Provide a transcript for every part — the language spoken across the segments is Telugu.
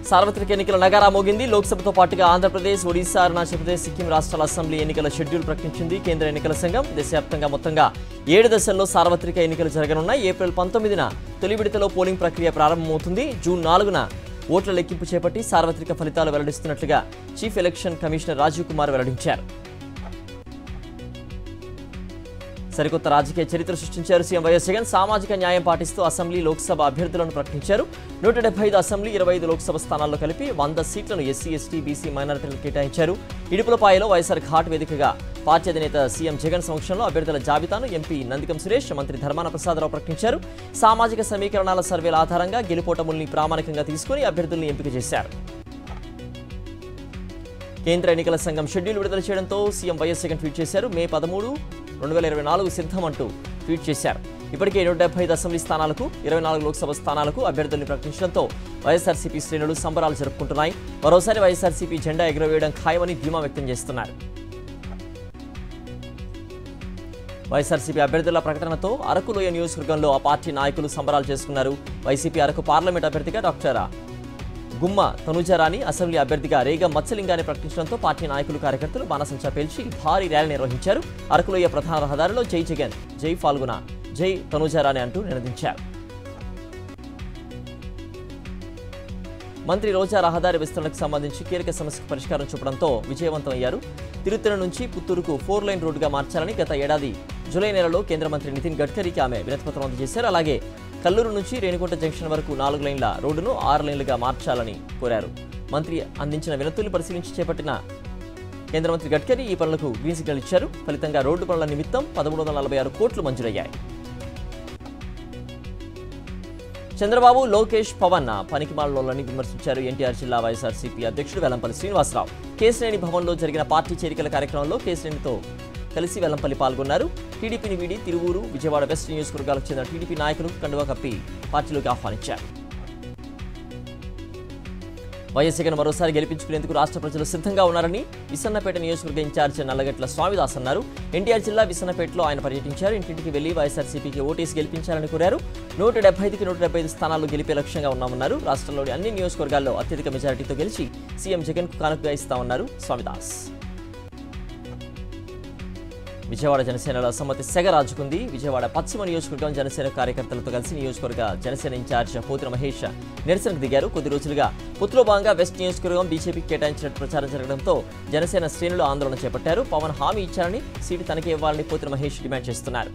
సార్వత్రిక ఎన్నికల నగారా మోగింది లోక్సభతో పాటుగా ఆంధ్రప్రదేశ్ ఒడిశా అరుణాచల్ ప్రదేశ్ సిక్కిం రాష్ట్రాల అసెంబ్లీ ఎన్నికల షెడ్యూల్ ప్రకటించింది కేంద్ర ఎన్నికల సంఘం దేశవ్యాప్తంగా మొత్తంగా ఏడు దశల్లో సార్వత్రిక ఎన్నికలు జరగనున్నాయి ఏప్రిల్ పంతొమ్మిదిన తొలి విడతలో పోలింగ్ ప్రక్రియ ప్రారంభమవుతుంది జూన్ నాలుగున ఓట్ల లెక్కింపు చేపట్టి సార్వత్రిక ఫలితాలు వెల్లడిస్తున్నట్లుగా chief election commissioner Rajiv Kumar వెల్లడించారు సరికొత్త రాజకీయ చరిత్ర సృష్టించారు సీఎం వైఎస్ జగన్ సామాజిక న్యాయం పాటిస్తూ అసెంబ్లీ లోక్సభ అభ్యర్థులను ప్రకటించారు నూట డెబ్బై ఐదు అసెంబ్లీ ఇరవై ఐదు లోక్సభ స్థానాల్లో కలిపి వంద సీట్లను ఎస్సీ ఎస్టీ బీసీ మైనారిటీలకు కేటాయించారు ఇడుపులపాయలో వైఎస్ఆర్ ఘాట్ వేదికగా పార్టీ అధినేత సీఎం జగన్ సమక్షంలో అభ్యర్థుల జాబితాను ఎంపీ నందికం సురేష్ మంత్రి ధర్మాన ప్రసాదరావు ప్రకటించారు సామాజిక సమీకరణాల సర్వేల ఆధారంగా గెలుపోటముల్ని ప్రామాణికంగా తీసుకుని అభ్యర్థుల్ని ఎంపిక చేశారు కేంద్ర ఎన్నికల సంఘం షెడ్యూల్ విడుదల చేయడంతో సీఎం వైఎస్ జగన్ ట్వీట్ చేశారు మే పదమూడు రెండు వేల ఇరవై నాలుగు సిద్ధం అంటూ ట్వీట్ చేశారు ఇప్పటికే నూట డెబ్బై ఐదు అసెంబ్లీ స్థానాలకు ఇరవై నాలుగు లోక్సభ స్థానాలకు అభ్యర్థుల్ని ప్రకటించడంతో వైఎస్ఆర్సీపీ శ్రేణులు సంబరాలు జరుపుకుంటున్నాయి మరోసారి వైఎస్ఆర్సీపీ జెండా ఎగురవేయడం ఖాయమని ధీమా వ్యక్తం చేస్తున్నారు వైఎస్ఆర్సీపీ అభ్యర్థుల ప్రకటనతో అరకులోయ నియోజకవర్గంలో ఆ పార్టీ నాయకులు సంబరాలు చేసుకున్నారు వైసీపీ అరకు పార్లమెంట్ అభ్యర్థిగా డాక్టర్ గుమ్మ తనుజారాని అసెంబ్లీ అభ్యర్థిగా రేగ మత్స్యలింగాన్ని ప్రకటించడంతో పార్టీ నాయకులు కార్యకర్తలు బాణసంచా పేల్చి భారీ ర్యాలీ నిర్వహించారు అరకులోయ ప్రధాన రహదారిలో జై జగన్ జై ఫాల్గున జై తనుజారాని అంటూ నినదించారు మంత్రి రోజా రహదారి విస్తరణకు సంబంధించి కీలక సమస్యకు పరిష్కారం చూపడంతో విజయవంతమయ్యారు తిరుత్తల నుంచి పుత్తూరుకు ఫోర్ లైన్ రోడ్డుగా మార్చాలని గత ఏడాది జూలై నెలలో కేంద్ర మంత్రి నితిన్ గడ్కరీకి ఆమె వినతిపత్రం అందజేశారు అలాగే కల్లూరు నుంచి రేణికోట జంక్షన్ వరకు నాలుగు లైన్ల రోడ్డును ఆరు లైన్లుగా మార్చాలని కోరారు మంత్రి అందించిన వినతులు పరిశీలించి చేపట్టిన కేంద్ర మంత్రి గడ్కరీ ఈ పనులకు గ్రీన్ సిగ్నల్ ఇచ్చారు ఫలితంగా రోడ్డు పనుల నిమిత్తం పదమూడు వందల నలభై ఆరు కోట్లు మంజూరయ్యాయి చంద్రబాబు లోకేష్ పవన్ పనికిమాలని విమర్శించారు ఎన్టీఆర్ జిల్లా వైఎస్ఆర్సీపీ అధ్యక్షుడు వెల్లంపల్లి శ్రీనివాసరావు కేశినేని భవన్లో జరిగిన పార్టీ చేరికల కార్యక్రమంలో కేశినేనితో కలిసి వెల్లంపల్లి పాల్గొన్నారు టీడీపీని వీడి తిరువూరు విజయవాడ వెస్ట్ నియోజకవర్గాలకు చెందిన టీడీపీ నాయకులు కండువా కప్పి పార్టీలోకి ఆహ్వానించారు వైఎస్ జగన్ మరోసారి గెలిపించుకునేందుకు రాష్ట్ర ప్రజలు సిద్ధంగా ఉన్నారని విసన్నపేట నియోజకవర్గ ఇన్ఛార్జ్ నల్లగట్ల స్వామిదాస్ అన్నారు ఎన్టీఆర్ జిల్లా విసన్నపేటలో ఆయన పర్యటించారు ఇంటింటికి వెళ్లి వైఎస్ఆర్సీపీకి ఓటేసి గెలిపించాలని కోరారు నూట డెబ్బై ఐదుకి నూట డెబ్బై ఐదు స్థానాల్లో గెలిపే లక్ష్యంగా ఉన్నామన్నారు రాష్ట్రంలోని అన్ని నియోజకవర్గాల్లో అత్యధిక మెజారిటీతో గెలిచి సీఎం జగన్ కు కానుకగా ఇస్తామన్నారు స్వామిదాస్ విజయవాడ జనసేనలో అసమ్మతి సెగ రాజుకుంది విజయవాడ పశ్చిమ నియోజకవర్గం జనసేన కార్యకర్తలతో కలిసి నియోజకవర్గ జనసేన ఇన్ఛార్జ్ పోతిన మహేష్ నిరసనకు దిగారు కొద్ది రోజులుగా పొత్తులో భాగంగా వెస్ట్ నియోజకవర్గం బీజేపీకి కేటాయించినట్టు ప్రచారం జరగడంతో జనసేన శ్రేణులు ఆందోళన చేపట్టారు పవన్ హామీ ఇచ్చారని సీటు తనకే ఇవ్వాలని పోతిన మహేష్ డిమాండ్ చేస్తున్నారు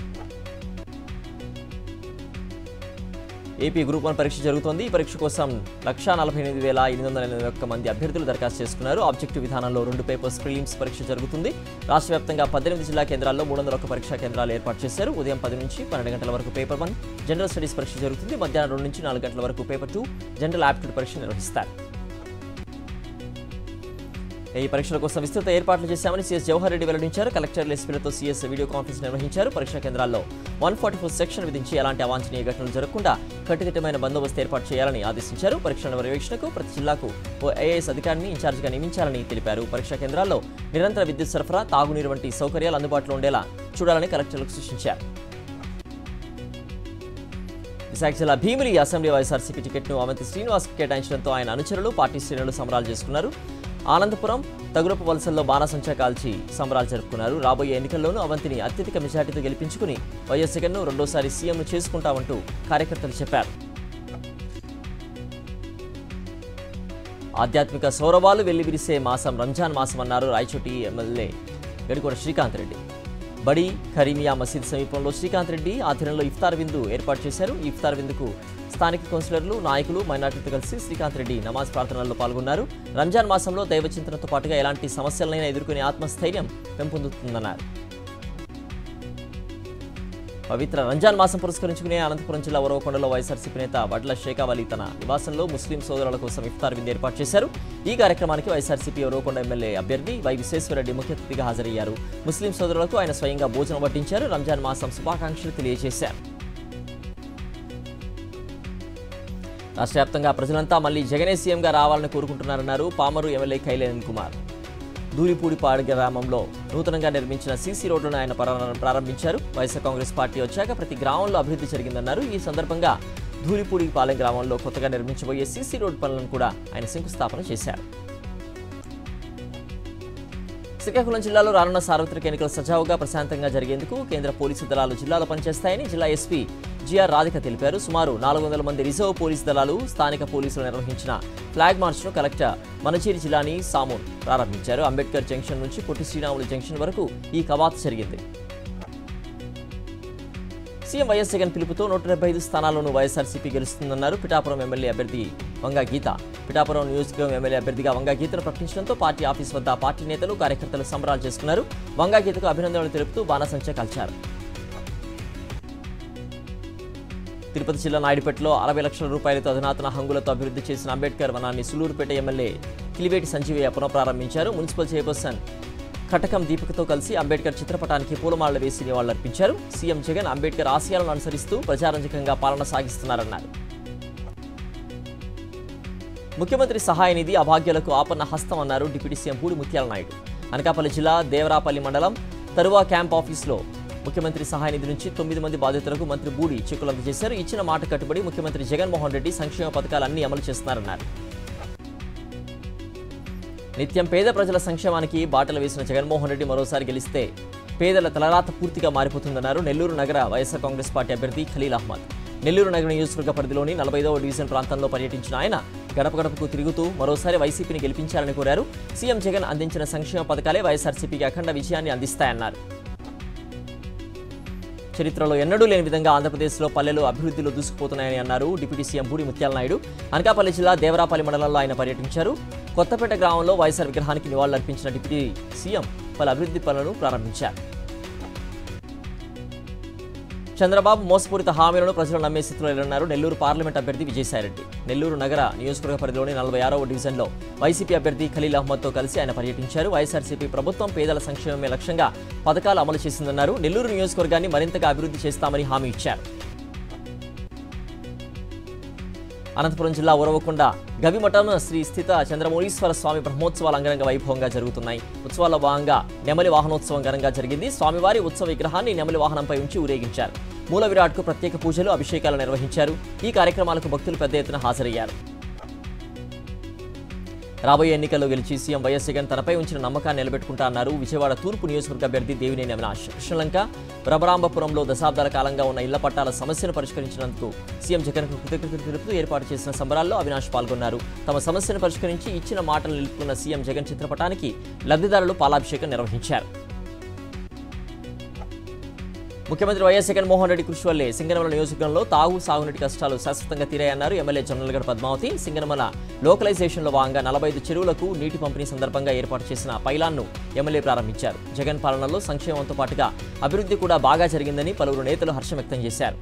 ఏపీ గ్రూప్ వన్ పరీక్ష జరుగుతోంది ఈ పరీక్ష కోసం లక్షా నలభై ఎనిమిది వేల ఎనిమిది వందల ఎనభై ఒక్క మంది అభ్యర్థులు దరఖాస్తు చేసుకున్నారు ఆబ్జెక్టివ్ విధానంలో రెండు పేపర్స్ ప్రిలిమ్స్ పరీక్ష జరుగుతుంది రాష్ట్ర వ్యాప్తంగా పద్దెనిమిది జిల్లా కేంద్రాల్లో మూడు వందల ఒక్క పరీక్షా కేంద్రాలు ఏర్పాటు చేశారు ఉదయం పది నుంచి పన్నెండు గంటల వరకు పేపర్ వన్ జనరల్ స్టడీస్ పరీక్ష జరుగుతుంది మధ్యాహ్నం రెండు నుంచి నాలుగు గంటల వరకు పేపర్ టూ జనరల్ ఆప్టిట్యూడ్ పరీక్ష నిర్వహిస్తారు ఈ పరీక్షల కోసం విస్తృత ఏర్పాట్లు చేశామని సీఎస్ జవహర్ రెడ్డి వెల్లడించారు కలెక్టర్ల ఎస్పీలతో సీఎస్ వీడియో కాన్ఫరెన్స్ నిర్వహించారు పరీక్షా కేంద్రాల్లో వన్ ఫార్టీ ఫోర్ సెక్షన్ విధించి ఎలాంటి అవాంఛనీయ ఘటనలు జరగకుండా కట్టుదిట్టమైన బందోబస్తు ఏర్పాటు చేయాలని ఆదేశించారు పరీక్షల పర్యవేక్షణకు ప్రతి జిల్లాకు ఓ ఐఏఎస్ అధికారిని ఇన్ఛార్జిగా నియమించాలని తెలిపారు పరీక్షా కేంద్రాల్లో నిరంతర విద్యుత్ సరఫరా తాగునీరు వంటి సౌకర్యాలు అందుబాటులో ఉండేలా చూడాలని కలెక్టర్లకు సూచించారు విశాఖ జిల్లా భీమిలి అసెంబ్లీ వైఎస్ఆర్సీపీ టికెట్ను అవంతి శ్రీనివాస్ కేటాయించడంతో ఆయన అనుచరులు పార్టీ శ్రేణులు సంబరాలు చేసుకున్నారు ఆనందపురం తగురపు వలసల్లో బాణసంచా కాల్చి సంబరాలు జరుపుకున్నారు రాబోయే ఎన్నికల్లోనూ అవంతిని అత్యధిక మెజార్టీతో గెలిపించుకుని వైఎస్ జగన్ను రెండోసారి సీఎంను చేసుకుంటామంటూ కార్యకర్తలు చెప్పారు ఆధ్యాత్మిక సౌరవాలు వెల్లివిరిసే మాసం రంజాన్ మాసం అన్నారు రాయచోటి ఎమ్మెల్యే గడికోట శ్రీకాంత్ రెడ్డి బడి కరీమియా మసీద్ సమీపంలో శ్రీకాంత్ రెడ్డి ఆధ్వర్యంలో ఇఫ్తార్ విందు ఏర్పాటు చేశారు ఈ ఇఫ్తార్ విందుకు స్థానిక కౌన్సిలర్లు నాయకులు మైనార్టీతో కలిసి శ్రీకాంత్ రెడ్డి నమాజ్ ప్రార్థనల్లో పాల్గొన్నారు రంజాన్ మాసంలో దైవ చింతనతో పాటుగా ఎలాంటి సమస్యలనైనా ఎదుర్కొనే ఆత్మస్థైర్యం పెంపొందుతుందన్నారు పవిత్ర రంజాన్ మాసం పురస్కరించుకునే అనంతపురం జిల్లా ఉరవకొండలో వైఎస్ఆర్సీపీ నేత వడ్ల షేకావలి తన నివాసంలో ముస్లిం సోదరుల కోసం ఇఫ్తార్ విందు ఏర్పాటు చేశారు ఈ కార్యక్రమానికి వైఎస్ఆర్సీపీ ఉరవకొండ ఎమ్మెల్యే అభ్యర్థి వై విశ్వేశ్వరరెడ్డి ముఖ్య అతిథిగా హాజరయ్యారు ముస్లిం సోదరులకు ఆయన స్వయంగా భోజనం వడ్డించారు రంజాన్ మాసం శుభాకాంక్షలు తెలియజేశారు రాష్ట్ర వ్యాప్తంగా ప్రజలంతా మళ్ళీ జగనే సీఎంగా రావాలని కోరుకుంటున్నారన్నారు పామరు ఎమ్మెల్యే కైలేన్ కుమార్ దూరిపూడిపాడు గ్రామంలో నూతనంగా నిర్మించిన సీసీ రోడ్లను ఆయన ప్రారం- ప్రారంభించారు వైఎస్ఆర్ కాంగ్రెస్ పార్టీ వచ్చాక ప్రతి గ్రామంలో అభివృద్ధి జరిగిందన్నారు ఈ సందర్భంగా ధూళిపూడి పాలెం గ్రామంలో కొత్తగా నిర్మించబోయే సీసీ రోడ్ పనులను కూడా ఆయన శంకుస్థాపన చేశారు శ్రీకాకుళం జిల్లాలో రానున్న సార్వత్రిక ఎన్నికలు సజావుగా ప్రశాంతంగా జరిగేందుకు కేంద్ర పోలీసు దళాలు జిల్లాలో పనిచేస్తాయని జిల్లా ఎస్పీ జిఆర్ రాధిక తెలిపారు సుమారు నాలుగు వందల మంది రిజర్వ్ పోలీసు దళాలు స్థానిక పోలీసులు నిర్వహించిన ఫ్లాగ్ మార్చ్ను కలెక్టర్ మనచేరి జిల్లాని సామూన్ ప్రారంభించారు అంబేద్కర్ జంక్షన్ నుంచి పొట్టి శ్రీరాములు జంక్షన్ వరకు ఈ కవాతు జరిగింది సీఎం వైఎస్ జగన్ పిలుపుతో నూట డెబ్బై ఐదు స్థానాల్లోనూ వైఎస్ఆర్సీపీ గెలుస్తుందన్నారు పిఠాపురం ఎమ్మెల్యే అభ్యర్థి వంగా గీత పిఠాపురం నియోజకవర్గం ఎమ్మెల్యే అభ్యర్థిగా వంగా గీతను ప్రకటించడంతో పార్టీ ఆఫీస్ వద్ద పార్టీ నేతలు కార్యకర్తలు సంబరాలు చేసుకున్నారు వంగా గీతకు అభినందనలు తెలుపుతూ బాణసంచ కాల్చారు తిరుపతి జిల్లా నాయుడుపేటలో అరవై లక్షల రూపాయలతో అధునాతన హంగులతో అభివృద్ధి చేసిన అంబేద్కర్ వనాన్ని సులూరుపేట ఎమ్మెల్యే కిలివేటి సంజీవయ్య పునఃప్రారంభించారు మున్సిపల్ చైర్పర్సన్ కటకం దీపికతో కలిసి అంబేద్కర్ చిత్రపటానికి పూలమాలలు వేసి నివాళులర్పించారు సీఎం జగన్ అంబేద్కర్ ఆశయాలను అనుసరిస్తూ ప్రజారంజకంగా పాలన సాగిస్తున్నారన్నారు ముఖ్యమంత్రి సహాయ నిధి అభాగ్యులకు ఆపన్న హస్తం అన్నారు డిప్యూటీ సీఎం పూడి ముత్యాల నాయుడు అనకాపల్లి జిల్లా దేవరాపల్లి మండలం తరువా క్యాంప్ ఆఫీసులో ముఖ్యమంత్రి సహాయ నిధి నుంచి తొమ్మిది మంది బాధితులకు మంత్రి బూడి చెక్కులు అందజేశారు ఇచ్చిన మాట కట్టుబడి ముఖ్యమంత్రి జగన్మోహన్ రెడ్డి సంక్షేమ పథకాలన్నీ అమలు చేస్తున్నారన్నారు నిత్యం పేద ప్రజల సంక్షేమానికి బాటలు వేసిన జగన్మోహన్ రెడ్డి మరోసారి గెలిస్తే పేదల తలరాత పూర్తిగా మారిపోతుందన్నారు నెల్లూరు నగర వైఎస్ఆర్ కాంగ్రెస్ పార్టీ అభ్యర్థి ఖలీల్ అహ్మద్ నెల్లూరు నగర నియోజకవర్గ పరిధిలోని నలభైదవ డివిజన్ ప్రాంతంలో పర్యటించిన ఆయన గడప గడపకు తిరుగుతూ మరోసారి వైసీపీని గెలిపించాలని కోరారు సీఎం జగన్ అందించిన సంక్షేమ పథకాలే వైఎస్ఆర్సీపీకి అఖండ విజయాన్ని అందిస్తాయన్నారు చరిత్రలో ఎన్నడూ లేని విధంగా ఆంధ్రప్రదేశ్లో పల్లెలు అభివృద్ధిలో దూసుకుపోతున్నాయని అన్నారు డిప్యూటీ సీఎం పూడి ముత్యాల నాయుడు అనకాపల్లి జిల్లా దేవరాపల్లి మండలంలో ఆయన పర్యటించారు కొత్తపేట గ్రామంలో వైఎస్ఆర్ విగ్రహానికి నివాళులర్పించిన డిప్యూటీ సీఎం పలు అభివృద్ధి పనులను ప్రారంభించారు చంద్రబాబు మోసపూరిత హామీలను ప్రజలు నమ్మే స్థితిలో లేరన్నారు నెల్లూరు పార్లమెంట్ అభ్యర్థి విజయసాయిరెడ్డి నెల్లూరు నగర నియోజకవర్గ పరిధిలోని నలభై ఆరవ డివిజన్లో వైసీపీ అభ్యర్థి ఖలీల్ అహ్మద్తో కలిసి ఆయన పర్యటించారు వైఎస్ఆర్సీపీ ప్రభుత్వం పేదల సంక్షేమమే లక్ష్యంగా పథకాలు అమలు చేసిందన్నారు నెల్లూరు నియోజకవర్గాన్ని మరింతగా అభివృద్ధి చేస్తామని హామీ ఇచ్చారు అనంతపురం జిల్లా ఉరవకొండ గవిమఠం శ్రీ స్థిత చంద్రమౌళీశ్వర స్వామి బ్రహ్మోత్సవాలు అంగరంగ వైభవంగా జరుగుతున్నాయి ఉత్సవాల్లో భాగంగా నెమలి వాహనోత్సవం ఘనంగా జరిగింది స్వామివారి ఉత్సవ విగ్రహాన్ని నెమలి వాహనంపై ఉంచి ఊరేగించారు మూల విరాట్కు ప్రత్యేక పూజలు అభిషేకాలు నిర్వహించారు ఈ కార్యక్రమాలకు భక్తులు పెద్ద ఎత్తున హాజరయ్యారు రాబోయే ఎన్నికల్లో గెలిచి సీఎం వైఎస్ జగన్ తనపై ఉంచిన నమ్మకాన్ని నిలబెట్టుకుంటా అన్నారు విజయవాడ తూర్పు నియోజకవర్గ అభ్యర్థి దేవినేని అవినాష్ కృష్ణలంక బ్రహ్మరాంబపురంలో దశాబ్దాల కాలంగా ఉన్న ఇళ్ల పట్టాల సమస్యను పరిష్కరించినందుకు సీఎం జగన్కు కృతజ్ఞతలు తెలుపుతూ ఏర్పాటు చేసిన సంబరాల్లో అవినాష్ పాల్గొన్నారు తమ సమస్యను పరిష్కరించి ఇచ్చిన మాటలు నిలుపుకున్న సీఎం జగన్ చిత్రపటానికి లబ్ధిదారులు పాలాభిషేకం నిర్వహించారు ముఖ్యమంత్రి వైఎస్ జగన్మోహన్ రెడ్డి కృషి వల్లే సింగనమల నియోజకవర్గంలో తాగు సాగునీటి కష్టాలు శాశ్వతంగా తీరాయన్నారు ఎమ్మెల్యే జొన్నలగడ పద్మావతి సింగనమల లోకలైజేషన్లో భాగంగా నలభై ఐదు చెరువులకు నీటి పంపిణీ సందర్భంగా ఏర్పాటు చేసిన పైలాన్ను ఎమ్మెల్యే ప్రారంభించారు జగన్ పాలనలో సంక్షేమంతో పాటుగా అభివృద్ధి కూడా బాగా జరిగిందని పలువురు నేతలు హర్షం వ్యక్తం చేశారు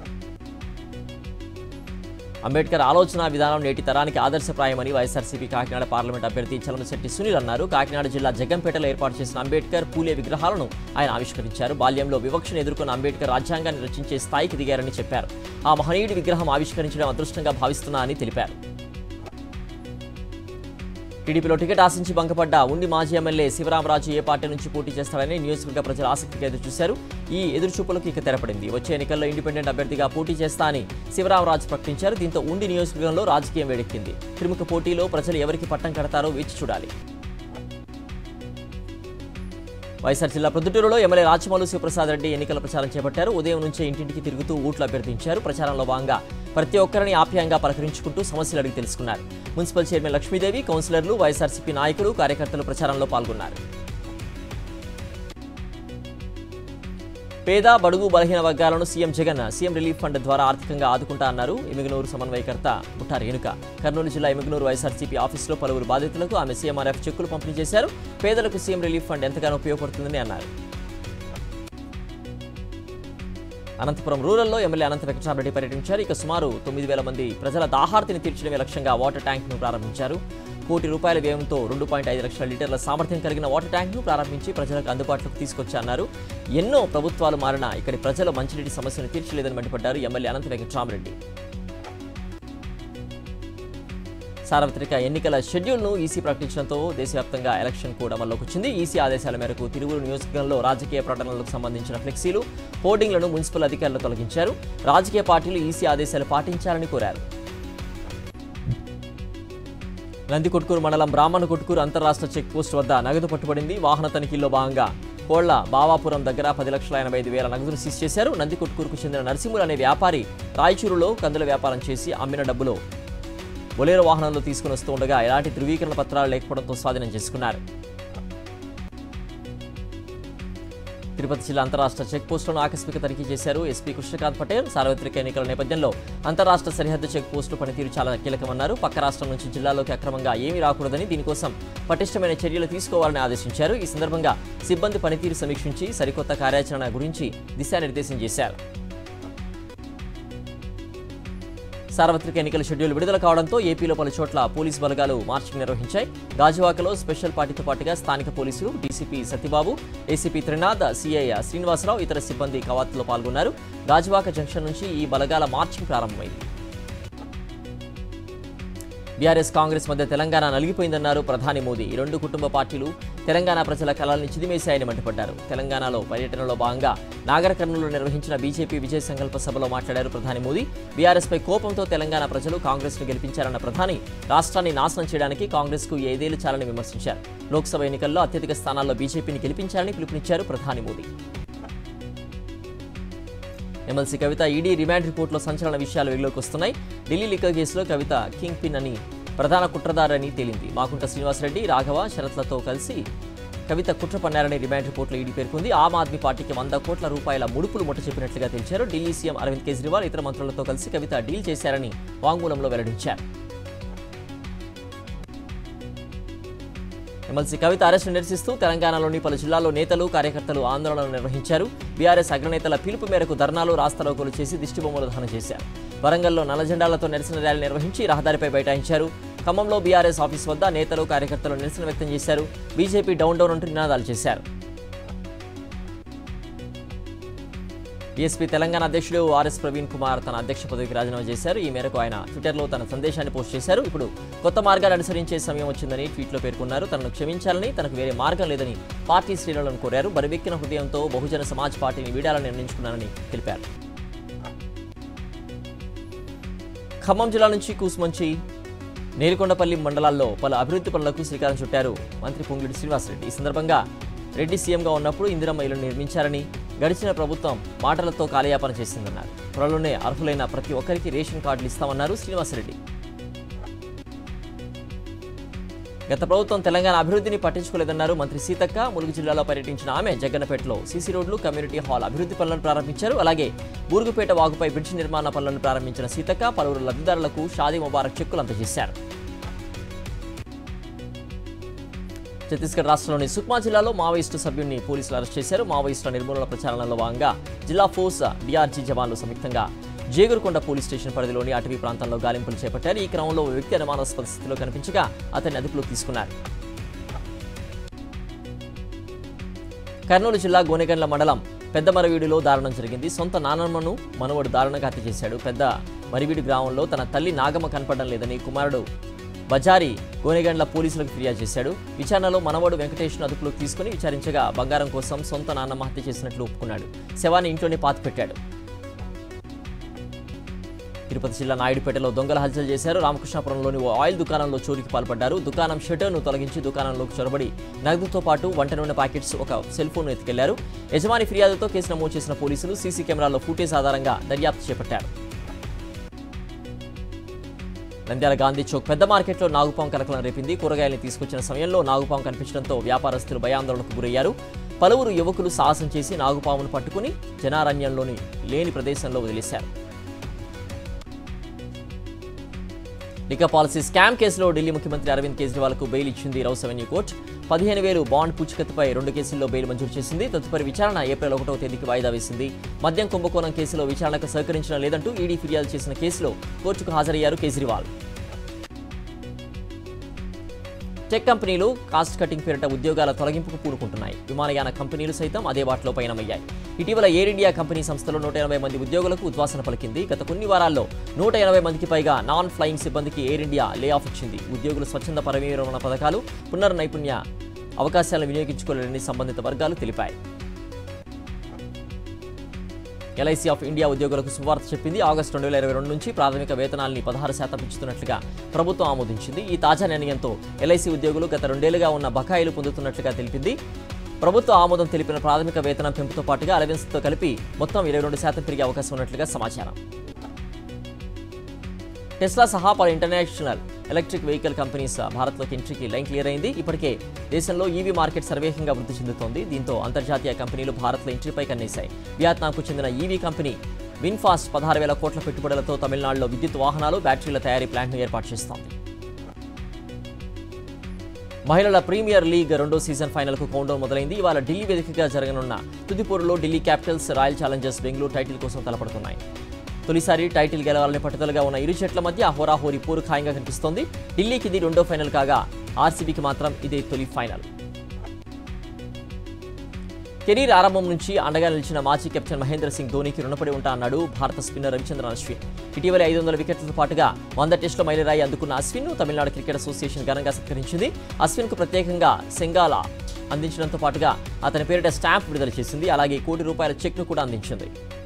అంబేద్కర్ ఆలోచన విధానం నేటి తరానికి ఆదర్శప్రాయమని వైఎస్ఆర్సీపీ కాకినాడ పార్లమెంట్ అభ్యర్థి చలమశెట్టి సునీల్ అన్నారు కాకినాడ జిల్లా జగ్గంపేటలో ఏర్పాటు చేసిన అంబేద్కర్ పూలే విగ్రహాలను ఆయన ఆవిష్కరించారు బాల్యంలో వివక్షను ఎదుర్కొన్న అంబేద్కర్ రాజ్యాంగాన్ని రచించే స్థాయికి దిగారని చెప్పారు ఆ మహనీయుడి విగ్రహం ఆవిష్కరించడం అదృష్టంగా భావిస్తున్నా అని తెలిపారు టీడీపీలో టికెట్ ఆశించి బంకపడ్డ ఉండి మాజీ ఎమ్మెల్యే శివరామరాజు ఏ పార్టీ నుంచి పోటీ చేస్తారని నియోజకవర్గ ప్రజలు ఆసక్తిగా ఎదురుచూశారు ఈ ఎదురుచూపులకు ఇక తెరపడింది వచ్చే ఎన్నికల్లో ఇండిపెండెంట్ అభ్యర్థిగా పోటీ చేస్తా అని శివరామరాజు ప్రకటించారు దీంతో ఉండి నియోజకవర్గంలో రాజకీయం వేడెక్కింది త్రిముఖ పోటీలో ప్రజలు ఎవరికి పట్టం కడతారో వేచి చూడాలి వైఎస్ఆర్ జిల్లా ప్రొద్దుటూరులో ఎమ్మెల్యే రాచమల్లు శివప్రసాద్ రెడ్డి ఎన్నికల ప్రచారం చేపట్టారు ఉదయం నుంచే ఇంటింటికి తిరుగుతూ ఓట్లు అభ్యర్థించారు ప్రచారంలో భాగంగా ప్రతి ఒక్కరిని ఆప్యాయంగా పలకరించుకుంటూ సమస్యలు అడిగి తెలుసుకున్నారు మున్సిపల్ చైర్మన్ లక్ష్మీదేవి కౌన్సిలర్లు వైఎస్ఆర్సీపీ నాయకులు కార్యకర్తలు ప్రచారంలో పాల్గొన్నారు పేద బడుగు బలహీన వర్గాలను CM Jagan CM relief fund ద్వారా ఆర్థికంగా ఆదుకుంటా అన్నారు ఎమిగనూరు సమన్వయకర్త ముఠా రేణుక కర్నూలు జిల్లా ఎమిగనూరు వైఎస్ఆర్సీపీ ఆఫీసులో పలువురు బాధితులకు ఆమె సీఎంఆర్ఎఫ్ చెక్కులు పంపిణీ చేశారు పేదలకు సీఎం రిలీఫ్ ఫండ్ ఎంతగానో ఉపయోగపడుతుందని అన్నారు అనంతపురం రూరల్లో ఎమ్మెల్యే అనంత వెంకటరామరెడ్డి పర్యటించారు ఇక సుమారు తొమ్మిది వేల మంది ప్రజల దాహార్తిని తీర్చడమే లక్ష్యంగా వాటర్ ట్యాంక్ను ప్రారంభించారు కోటి రూపాయల వ్యయంతో రెండు పాయింట్ ఐదు లక్షల లీటర్ల సామర్థ్యం కలిగిన వాటర్ ట్యాంక్ను ప్రారంభించి ప్రజలకు అందుబాటులోకి తీసుకొచ్చన్నారు ఎన్నో ప్రభుత్వాలు మారినా ఇక్కడి ప్రజల మంచినీటి సమస్యను తీర్చలేదని మండిపడ్డారు ఎమ్మెల్యే అనంత వెంకటరామరెడ్డి సార్వత్రిక ఎన్నికల షెడ్యూల్ను ఈసీ ప్రకటించడంతో దేశవ్యాప్తంగా ఎలక్షన్ కూడా అమల్లోకి వచ్చింది ఈసీ ఆదేశాల మేరకు తిరువురు నియోజకవర్గంలో రాజకీయ ప్రకటనలకు సంబంధించిన ఫ్లెక్సీలు హోర్డింగ్లను మున్సిపల్ అధికారులు తొలగించారు రాజకీయ పార్టీలు ఈసీ ఆదేశాలు పాటించాలని కోరారు నందికొట్కూరు మండలం బ్రాహ్మణ కొట్కూరు అంతరాష్ట్ర చెక్ పోస్ట్ వద్ద నగదు పట్టుబడింది వాహన తనిఖీల్లో భాగంగా కోళ్ల బావాపురం దగ్గర పది లక్షల ఎనభై ఐదు వేల నగదును సీజ్ చేశారు నందికొట్కూరుకు చెందిన నరసింహులు అనే వ్యాపారి రాయచూరులో కందుల వ్యాపారం చేసి అమ్మిన డబ్బులో బొలేరో వాహనంలో తీసుకుని వస్తూ ఉండగా ఎలాంటి ధృవీకరణ పత్రాలు లేకపోవడంతో స్వాధీనం చేసుకున్నారు తిరుపతి జిల్లా అంతరాష్ట్ర చెక్ పోస్టులను ఆకస్మిక తనిఖీ చేశారు ఎస్పీ కృష్ణకాంత్ పటేల్ సార్వత్రిక ఎన్నికల నేపథ్యంలో అంతరాష్ట్ర సరిహద్దు చెక్ పోస్టు పనితీరు చాలా కీలకమన్నారు పక్క రాష్ట్రం నుంచి జిల్లాలోకి అక్రమంగా ఏమీ రాకూడదని దీనికోసం పటిష్టమైన చర్యలు తీసుకోవాలని ఆదేశించారు ఈ సందర్భంగా సిబ్బంది పనితీరు సమీక్షించి సరికొత్త కార్యాచరణ గురించి దిశానిర్దేశం చేశారు సార్వత్రిక ఎన్నికల షెడ్యూల్ విడుదల కావడంతో ఏపీలో పలు చోట్ల పోలీసు బలగాలు మార్చింగ్ నిర్వహించాయి గాజువాకలో స్పెషల్ పార్టీతో పాటుగా స్థానిక పోలీసులు DCP Satyababu ACP Trinath CI Srinivasarao ఇతర సిబ్బంది కవాతులో పాల్గొన్నారు గాజువాక జంక్షన్ నుంచి ఈ బలగాల మార్చింగ్ ప్రారంభమైంది బీఆర్ఎస్ కాంగ్రెస్ మధ్య తెలంగాణ నలిగిపోయిందన్నారు ప్రధాని మోదీ ఈ రెండు కుటుంబ పార్టీలు తెలంగాణ ప్రజల కళల్ని చిదిమేశాయని మండిపడ్డారు తెలంగాణలో పర్యటనలో భాగంగా నాగర్ కర్నూలులో నిర్వహించిన బీజేపీ విజయ సంకల్ప సభలో మాట్లాడారు ప్రధాని మోదీ బీఆర్ఎస్పై కోపంతో తెలంగాణ ప్రజలు కాంగ్రెస్ను గెలిపించారన్న ప్రధాని రాష్ట్రాన్ని నాశనం చేయడానికి కాంగ్రెస్కు ఐదేళ్లు చాలని విమర్శించారు లోక్సభ ఎన్నికల్లో అత్యధిక స్థానాల్లో బీజేపీని గెలిపించాలని పిలుపునిచ్చారు ప్రధాని Modi MLC Kavitha ED remand రిపోర్టులో సంచలన విషయాలు వెలుగులోకి వస్తున్నాయి ఢిల్లీ లిక్కర్ కేసులో కవిత కింగ్ పిన్ అని ప్రధాన కుట్రదారని తేలింది మాకుంట శ్రీనివాసరెడ్డి రాఘవ శరత్లతో కలిసి కవిత కుట్ర పన్నారని రిమాండ్ రిపోర్టులో ఈడీ పేర్కొంది ఆమ్ ఆద్మీ పార్టీకి వంద కోట్ల రూపాయల ముడుపులు ముట్ట చెప్పినట్లుగా తెలిచారు ఢిల్లీ సీఎం అరవింద్ కేజ్రీవాల్ ఇతర మంత్రులతో కలిసి కవిత డీల్ చేశారని వాంగ్మూలంలో వెల్లడించారు ఎమ్మెల్సీ కవిత అరెస్టు నిరసిస్తూ తెలంగాణలోని పలు జిల్లాల్లో నేతలు కార్యకర్తలు ఆందోళనలు నిర్వహించారు బీఆర్ఎస్ అగ్రనేతల పిలుపు మేరకు ధర్నాలు రాస్తారోకోలు చేసి దిష్టిబొమ్మలు దహనం చేశారు వరంగల్లో నల్ల జెండాలతో నిరసన ర్యాలీ నిర్వహించి రహదారిపై బైఠాయించారు ఖమ్మంలో బీఆర్ఎస్ ఆఫీస్ వద్ద నేతలు కార్యకర్తలు నిరసన వ్యక్తం చేశారు బీజేపీ డౌన్ డౌన్ అంటూ నినాదాలు చేశారు బీఎస్పీ తెలంగాణ అధ్యక్షుడు ఆర్ఎస్ ప్రవీణ్ కుమార్ తన అధ్యక్ష పదవికి రాజీనామా చేశారు ఈ మేరకు ఆయన ట్విట్టర్లో తన సందేశాన్ని పోస్ట్ చేశారు ఇప్పుడు కొత్త మార్గాలు అనుసరించే సమయం వచ్చిందని ట్వీట్లో పేర్కొన్నారు తనను క్షమించాలని తనకు వేరే మార్గం లేదని పార్టీ శ్రేణులను కోరారు బరివెక్కిన హృదయంతో బహుజన సమాజ్ పార్టీని వీడాలని నిర్ణయించుకున్నానని తెలిపారు ఖమ్మం జిల్లా నుంచి కూసుమంచి నేరుకొండపల్లి మండలాల్లో పలు అభివృద్ధి పనులకు శ్రీకారం చుట్టారు మంత్రి పొంగిడి శ్రీనివాసరెడ్డి ఈ సందర్భంగా రెడ్డి సీఎంగా ఉన్నప్పుడు ఇందిరమ్మ ఇల్లు నిర్మించారని గడిచిన ప్రభుత్వం మాటలతో కాలయాపన చేసిందన్నారు త్వరలోనే అర్హులైన ప్రతి ఒక్కరికి రేషన్ కార్డులు ఇస్తామన్నారు శ్రీనివాసరెడ్డి గత ప్రభుత్వం తెలంగాణ అభివృద్ధిని పట్టించుకోలేదన్నారు మంత్రి సీతక్క ములుగు జిల్లాలో పర్యటించిన ఆమె జగ్గన్నపేటలో సీసీ రోడ్లు కమ్యూనిటీ హాల్ అభివృద్ధి పనులను ప్రారంభించారు అలాగే బూరుగుపేట వాగుపై బ్రిడ్జ్ నిర్మాణ పనులను ప్రారంభించిన సీతక్క పలువురు లబ్ధిదారులకు షాదీ ముబారక్ చెక్కులు అందజేశారు ఛత్తీస్గఢ్ రాష్ట్రంలోని సుక్మా జిల్లాలో మావోయిస్టు సభ్యుడిని పోలీసులు అరెస్ట్ చేశారు మావోయిస్టుల నిర్మూలన ప్రచారంలో భాగంగా జిల్లా ఫోర్స్ డిఆర్జీ జవాన్లు సంయుక్తంగా జేగురుకొండ పోలీస్ స్టేషన్ పరిధిలోని అటవీ ప్రాంతంలో గాలింపులు చేపట్టారు ఈ క్రమంలో ఓ వ్యక్తి అనుమానాస్పద స్థితిలో కనిపించగా అతన్ని అదుపులోకి తీసుకున్నారు కర్నూలు జిల్లా గోనెగండ్ల మండలం పెద్ద మరవీడిలో దారుణం జరిగింది సొంత నానమ్మను మనవడు దారుణంగా హత్య చేశాడు పెద్ద మరివీడి గ్రామంలో తన తల్లి నాగమ్మ కనపడడం లేదని కుమారుడు బజారి గోనెగండ్ల పోలీసులకు ఫిర్యాదు చేశాడు విచారణలో మనవడు వెంకటేష్ను అదుపులోకి తీసుకుని విచారించగా బంగారం కోసం సొంత నాన్నమ్మ హత్య చేసినట్లు ఒప్పుకున్నాడు శవాన్ని ఇంట్లోనే పాతిపెట్టాడు తిరుపతి జిల్లా నాయుడుపేటలో దొంగల హత్యలు చేశారు రామకృష్ణాపురంలోని ఓ ఆయిల్ దుకాణంలో చోరీకి పాల్పడ్డారు దుకాణం షటర్ను తొలగించి దుకాణంలోకి చొరబడి నగదుతో పాటు వంట నూనె ప్యాకెట్స్ ఒక సెల్ ఫోన్ ఎత్తుకెళ్లారు యజమాని ఫిర్యాదుతో కేసు నమోదు చేసిన పోలీసులు సీసీ కెమెరాల్లో ఫుటేజ్ ఆధారంగా దర్యాప్తు చేపట్టారు నంద్యాల గాంధీ చౌక్ పెద్ద మార్కెట్లో నాగుపాం కలకలం రేపింది కూరగాయలను తీసుకొచ్చిన సమయంలో నాగుపాం కనిపించడంతో వ్యాపారస్తులు భయాందోళనకు గురయ్యారు పలువురు యువకులు సాహసం చేసి నాగుపామును పట్టుకుని జనారణ్యంలోని లేని ప్రదేశంలో వదిలేశారు లికా పాలసీ స్కామ్ కేసులో ఢిల్లీ ముఖ్యమంత్రి అరవింద్ కేజ్రీవాల్కు బెయిల్ ఇచ్చింది రౌస్ అవెన్యూ కోర్టు పదిహేను వేలు బాండ్ పూచికత్తుపై రెండు కేసుల్లో బెయిల్ మంజూరు చేసింది తదుపరి విచారణ ఏప్రిల్ ఒకటో తేదీకి వాయిదా వేసింది మద్యం కుంభకోణం కేసులో విచారణకు సహకరించడం లేదంటూ ఈడీ ఫిర్యాదు చేసిన కేసులో కోర్టుకు హాజరయ్యారు Kejriwal tech companies cost cutting పేరిట ఉద్యోగాల తొలగింపుకు పూనుకుంటున్నాయి విమానయాన కంపెనీలు సైతం అదే బాటలో పయనమయ్యాయి ఇటీవల ఎయిర్ ఇండియా కంపెనీ సంస్థలో నూట ఎనభై మంది ఉద్యోగులకు ఉద్వాసన పలికింది గత కొన్ని వారాల్లో నూట ఎనభై మందికి పైగా నాన్ ఫ్లయింగ్ సిబ్బందికి ఎయిర్ ఇండియా లే ఆఫ్ ఇచ్చింది ఉద్యోగులు స్వచ్ఛంద పరమీరమణ పథకాలు పునర్నైపుణ్య అవకాశాలను వినియోగించుకోలేని సంబంధిత వర్గాలు తెలిపాయి ఎల్ఐసి ఆఫ్ ఇండియా ఉద్యోగులకు శుభవార్త చెప్పింది ఆగస్టు రెండు వేల ఇరవై రెండు నుంచి ప్రాథమిక వేతనాల్ని పదహారు శాతం పెంచుతున్నట్లుగా ప్రభుత్వం ఆమోదించింది ఈ తాజా నిర్ణయంతో ఎల్ఐసి ఉద్యోగులు గత రెండేళ్లుగా ఉన్న బకాయిలు పొందుతున్నట్లుగా తెలిపింది ప్రభుత్వ ఆమోదం తెలిపిన ప్రాథమిక వేతనం పెంపుతో పాటుగా అలవెన్స్తో కలిపి మొత్తం ఇరవై రెండు శాతం పెరిగే అవకాశం ఉన్నట్లుగా సమాచారం టెస్లా సహా పలు ఇంటర్నేషనల్ ఎలక్ట్రిక్ వెహికల్ కంపెనీస్ భారత్లోకి ఎంట్రీకి లైన్ క్లియర్ అయింది ఇప్పటికే దేశంలో ఈవీ మార్కెట్ సర్వేగంగా వృద్ధి చెందుతోంది దీంతో అంతర్జాతీయ కంపెనీలు భారత్లో ఎంట్రీపై కన్నేశాయి వియత్నాంకు చెందిన ఈవీ కంపెనీ విన్ఫాస్ట్ పదహారు వేల కోట్ల పెట్టుబడులతో తమిళనాడులో విద్యుత్ వాహనాలు బ్యాటరీల తయారీ ప్లాంట్ను ఏర్పాటు చేస్తోంది మహిళల ప్రీమియర్ లీగ్ రెండో సీజన్ ఫైనల్కు కౌంటౌన్ మొదలైంది ఇవాళ ఢిల్లీ వేదికగా జరగనున్న తుదిపూరులో Delhi Capitals Royal Challengers Bengaluru title కోసం తలపడుతున్నాయి తొలిసారి టైటిల్ గెలవాలని పట్టుదలగా ఉన్న ఇరు జట్ల మధ్య హోరాహోరీ పోరు ఖాయంగా కనిపిస్తోంది ఢిల్లీకి ఇది రెండో ఫైనల్ కాగా ఆర్సీబీకి మాత్రం ఇదే తొలి ఫైనల్ కెరీర్ ఆరంభం నుంచి అండగా నిలిచిన మాజీ కెప్టెన్ మహేంద్ర సింగ్ ధోనీకి రుణపడి ఉంటా అన్నాడు భారత స్పిన్నర్ రవిచంద్రన్ అశ్విన్ ఇటీవల ఐదు వందల వికెట్లతో పాటుగా వంద టెస్టుల మైలురాయి అందుకున్న అశ్విన్ తమిళనాడు క్రికెట్ అసోసియేషన్ ఘనంగా సత్కరించింది అశ్విన్కు ప్రత్యేకంగా సెంగాల అందించడంతో పాటుగా అతని పేరిట స్టాంప్ విడుదల చేసింది అలాగే కోటి రూపాయల చెక్ను కూడా అందించింది